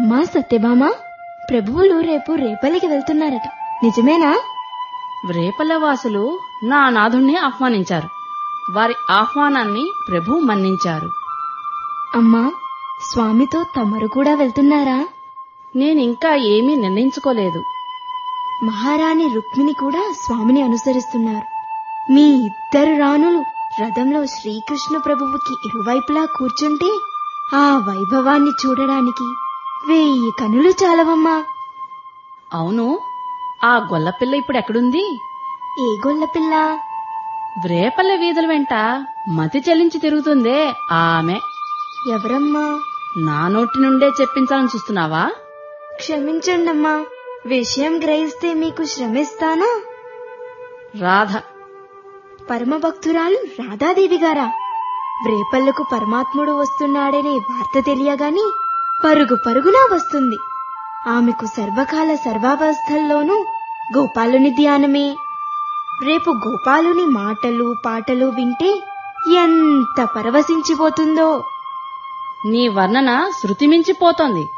అమ్మా సత్యభామ ప్రభువులు రేపు రేపల్లికి వెళ్తున్నారట నిజమేనా రేపల్లవాసులు నా నాథుణ్ణి ఆహ్వానించారు వారి ఆహ్వానాన్ని ప్రభు మన్నించారు అమ్మా స్వామితో తమరు కూడా వెళ్తున్నారా నేనింకా ఏమీ నిర్ణయించుకోలేదు మహారాణి రుక్మిణి కూడా స్వామిని అనుసరిస్తున్నారు మీ ఇద్దరు రాణులు రథంలో శ్రీకృష్ణ ప్రభువుకి ఇరువైపులా కూర్చుంటే ఆ వైభవాన్ని చూడడానికి వెయ్యి కనులు చాలవమ్మా అవును ఆ గొల్లపిల్ల ఇప్పుడు ఎక్కడుంది ఏ గొల్లపిల్ల రేపల్ల వీధుల వెంట మతి చెల్లించి తిరుగుతుందే ఆమె ఎవరమ్మా నా నోటి నుండే చెప్పించాలని చూస్తున్నావా క్షమించండమ్మా విషయం గ్రహిస్తే మీకు శ్రమిస్తానా రాధ పరమభక్తురాలు రాధాదేవి గారా రేపల్లకు పరమాత్ముడు వస్తున్నాడనే వార్త తెలియగాని పరుగు పరుగునా వస్తుంది ఆమెకు సర్వకాల సర్వావస్థల్లోనూ గోపాలుని ధ్యానమే రేపు గోపాలుని మాటలు పాటలు వింటే ఎంత పరవశించిపోతుందో నీ వర్ణన శృతిమించిపోతోంది